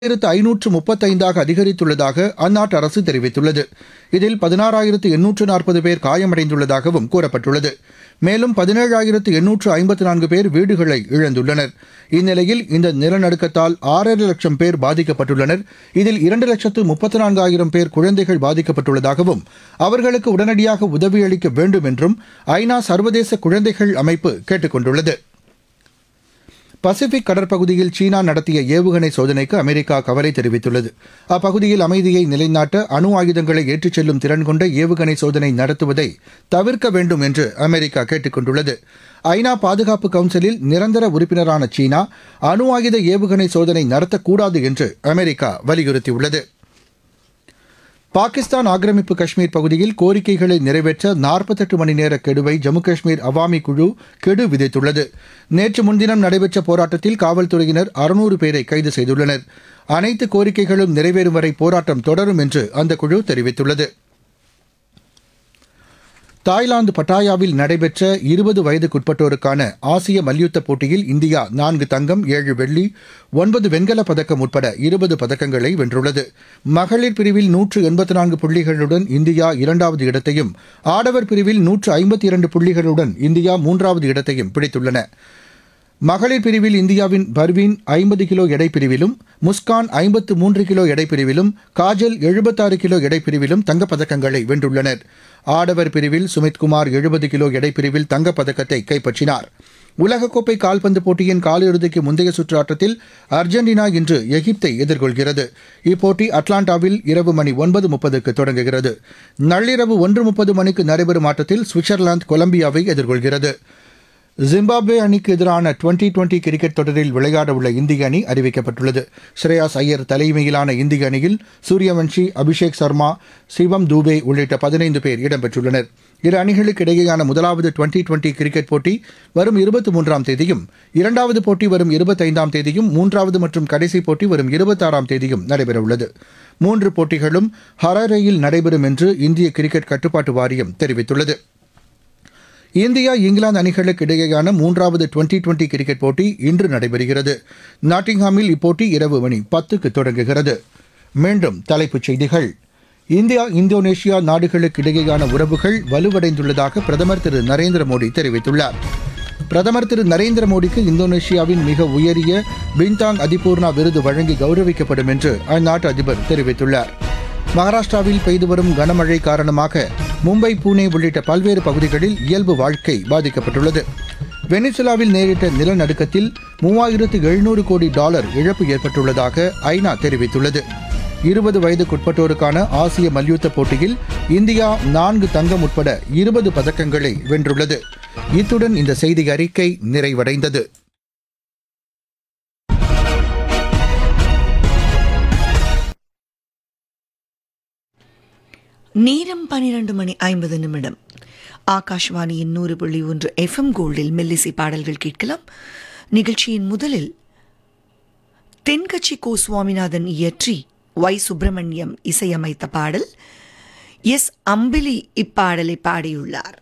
ஆயிரத்து ஐநூற்று முப்பத்தைந்தாக அதிகரித்துள்ளதாக அந்நாட்டு அரசு தெரிவித்துள்ளது இதில் பதினாறாயிரத்து எண்ணூற்று நாற்பது பேர் காயமடைந்துள்ளதாகவும் கூறப்பட்டுள்ளது மேலும் பதினேழாயிரத்து எண்ணூற்று ஐம்பத்து நான்கு பேர் வீடுகளை இழந்துள்ளனர் இந்நிலையில் இந்த நிலநடுக்கத்தால் ஆறரை லட்சம் பேர் பாதிக்கப்பட்டுள்ளனர் இதில் இரண்டு லட்சத்து முப்பத்து நான்காயிரம் பேர் குழந்தைகள் பாதிக்கப்பட்டுள்ளதாகவும் அவர்களுக்கு உடனடியாக உதவியளிக்க வேண்டும் என்றும் ஐநா சர்வதேச குழந்தைகள் அமைப்பு கேட்டுக் கொண்டுள்ளது பசிபிக் கடற்பகுதியில் சீனா நடத்திய ஏவுகணை சோதனைக்கு அமெரிக்கா கவலை தெரிவித்துள்ளது அப்பகுதியில் அமைதியை நிலைநாட்ட அணு ஆயுதங்களை ஏற்றிச் செல்லும் திறன் கொண்ட ஏவுகணை சோதனை நடத்துவதை தவிர்க்க வேண்டும் என்று அமெரிக்கா கேட்டுக் கொண்டுள்ளது ஐநா பாதுகாப்பு கவுன்சிலில் நிரந்தர உறுப்பினரான சீனா அணு ஆயுத ஏவுகணை சோதனை நடத்தக்கூடாது என்று அமெரிக்கா வலியுறுத்தியுள்ளது பாகிஸ்தான் ஆக்கிரமிப்பு காஷ்மீர் பகுதியில் கோரிக்கைகளை நிறைவேற்ற நாற்பத்தெட்டு மணி நேர கெடுவை ஜம்மு காஷ்மீர் அவாமி குழு கெடு விதித்துள்ளது நேற்று முன்தினம் நடைபெற்ற போராட்டத்தில் காவல்துறையினர் அறுநூறு பேரை கைது செய்துள்ளனர் அனைத்து கோரிக்கைகளும் நிறைவேறும் வரை போராட்டம் தொடரும் என்று அந்த குழு தெரிவித்துள்ளது தாய்லாந்து பட்டாயாவில் நடைபெற்ற இருபது வயதுக்குட்பட்டோருக்கான ஆசிய மல்யுத்த போட்டியில் இந்தியா நான்கு தங்கம் ஏழு வெள்ளி ஒன்பது வெண்கலப் பதக்கம் உட்பட இருபது பதக்கங்களை வென்றுள்ளது மகளிர் பிரிவில் நூற்று எண்பத்து நான்கு புள்ளிகளுடன் இந்தியா இரண்டாவது இடத்தையும் ஆடவர் பிரிவில் நூற்று ஐம்பத்தி இரண்டு புள்ளிகளுடன் இந்தியா மூன்றாவது இடத்தையும் பிடித்துள்ளன மகளிர் பிரிவில் இந்தியாவின் பர்வீன் ஐம்பது கிலோ எடை பிரிவிலும் முஸ்கான் ஐம்பத்து மூன்று கிலோ எடை பிரிவிலும் காஜல் எழுபத்தாறு கிலோ எடை பிரிவிலும் தங்கப்பதக்கங்களை வென்றுள்ளனர் ஆடவர் பிரிவில் சுமித்குமார் எழுபது கிலோ எடை பிரிவில் தங்கப்பதக்கத்தை கைப்பற்றினார் உலகக்கோப்பை கால்பந்து போட்டியின் காலிறுதிக்கு முந்தைய சுற்று ஆட்டத்தில் அர்ஜென்டினா இன்று எகிப்தை எதிர்கொள்கிறது இப்போட்டி அட்லாண்டாவில் இரவு மணி ஒன்பது முப்பதுக்கு தொடங்குகிறது நள்ளிரவு ஒன்று முப்பது மணிக்கு நடைபெறும் ஆட்டத்தில் சுவிட்சர்லாந்து கொலம்பியாவை எதிர்கொள்கிறது ஜிம்பாப்வே அணிக்கு எதிரான டுவெண்டி டுவெண்டி கிரிக்கெட் தொடரில் விளையாடவுள்ள இந்திய அணி அறிவிக்கப்பட்டுள்ளது ஸ்ரேயாஸ் ஐயர் தலைமையிலான இந்திய அணியில் சூரியவன்ஷி அபிஷேக் சர்மா சிவம் தூபே உள்ளிட்ட பதினைந்து பேர் இடம்பெற்றுள்ளனர் இரு அணிகளுக்கு இடையேயான முதலாவது டுவெண்டி டுவெண்டி கிரிக்கெட் போட்டி வரும் இருபத்தி மூன்றாம் தேதியும் இரண்டாவது போட்டி வரும் இருபத்தைந்தாம் தேதியும் மூன்றாவது மற்றும் கடைசி போட்டி வரும் இருபத்தாறாம் தேதியும் நடைபெறவுள்ளது மூன்று போட்டிகளும் ஹராரேயில் நடைபெறும் என்று இந்திய கிரிக்கெட் கட்டுப்பாட்டு வாரியம் தெரிவித்துள்ளது இந்தியா இங்கிலாந்து அணிகளுக்கு இடையேயான மூன்றாவது டுவெண்டி டுவெண்டி கிரிக்கெட் போட்டி இன்று நடைபெறுகிறது நாட்டிங்ஹாமில் இப்போட்டி இரவு மணி பத்துக்கு தொடங்குகிறது மீண்டும் தலைப்புச் செய்திகள் இந்தியா இந்தோனேஷியா நாடுகளுக்கு இடையேயான உறவுகள் வலுவடைந்துள்ளதாக பிரதமர் திரு நரேந்திர மோடி தெரிவித்துள்ளார் பிரதமர் திரு நரேந்திர மோடிக்கு இந்தோனேஷியாவின் மிக உயரிய பின்தாங் அதிபூர்ணா விருது வழங்கி கௌரவிக்கப்படும் என்று அந்நாட்டு அதிபர் தெரிவித்துள்ளார் மகாராஷ்டிராவில் பெய்து வரும் கனமழை காரணமாக மும்பை புனே உள்ளிட்ட பல்வேறு பகுதிகளில் இயல்பு வாழ்க்கை பாதிக்கப்பட்டுள்ளது வெனிசுலாவில் நேரிட்ட நிலநடுக்கத்தில் மூவாயிரத்து எழுநூறு கோடி டாலர் இழப்பு ஏற்பட்டுள்ளதாக ஐநா தெரிவித்துள்ளது இருபது வயதுக்குட்பட்டோருக்கான ஆசிய மல்யுத்த போட்டியில் இந்தியா நான்கு தங்கம் உட்பட இருபது பதக்கங்களை வென்றுள்ளது இத்துடன் இந்த செய்தி அறிக்கை நிறைவடைந்தது நேரம் பனிரெண்டு மணி ஐம்பது நிமிடம் ஆகாஷ்வாணியின் நூறு புள்ளி ஒன்று எஃப்எம் கோல்டில் மெல்லிசை பாடல்கள் கேட்கலாம் நிகழ்ச்சியின் முதலில் தென்கட்சி கோ சுவாமிநாதன் இயற்றி ஒய் சுப்பிரமணியம் இசையமைத்த பாடல் எஸ் அம்பிலி இப்பாடலை பாடியுள்ளார்